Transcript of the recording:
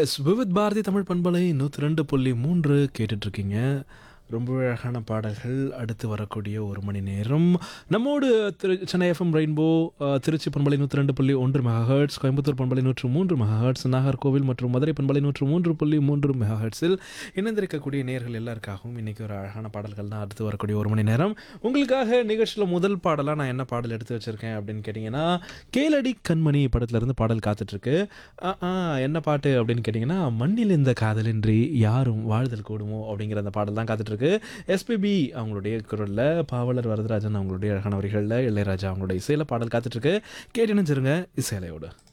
S Vividh Bharathi Tamil பண்பலை நூற்றி ரெண்டு புள்ளி மூன்று கேட்டுட்ருக்கீங்க ரொம்ப அழகான பாடல்கள் அடுத்து வரக்கூடிய ஒரு மணி நேரம் நம்மோடு திரு சென்னை எஃப்எம் ரெயின்போ அஹ், திருச்சி பண்பலை நூற்றி ரெண்டு புள்ளி ஒன்று மெகாஹர்ட்ஸ் கோயம்புத்தூர் பண்பலை நூற்று மூன்று மெகாஹர்ட்ஸ் நாகர்கோவில் மற்றும் மதுரை பண்பலை நூற்று மூன்று புள்ளி மூன்று மெகாஹர்ட்ஸில் இணைந்திருக்கக்கூடிய நேர்கள் எல்லாருக்காகவும் இன்றைக்கி ஒரு அழகான பாடல்கள் தான் அடுத்து வரக்கூடிய ஒரு மணி நேரம் உங்களுக்காக நிகழ்ச்சியில் முதல் பாடலாக நான் என்ன பாடல் எடுத்து வச்சுருக்கேன் அப்படின்னு கேட்டிங்கன்னா கேளடி கண்மணி படத்துலேருந்து பாடல் காத்துட்ருக்கு என்ன பாட்டு அப்படின்னு கேட்டிங்கன்னா மண்ணில் இந்த காதலின்றி யாரும் வாழ்தல் கூடுமோ அப்படிங்கிற அந்த பாடல் தான் காத்துட்ருக்கு எஸ்பிபி அவங்களுடைய குரலில் பாவலர் வரதராஜன் அவங்களுடைய அழகான வரிகளில் இளையராஜா அவங்களுடைய இசையில் பாடல் காத்துட்ருக்கு கேட்டு நினைச்சிருங்க இசையலையோடு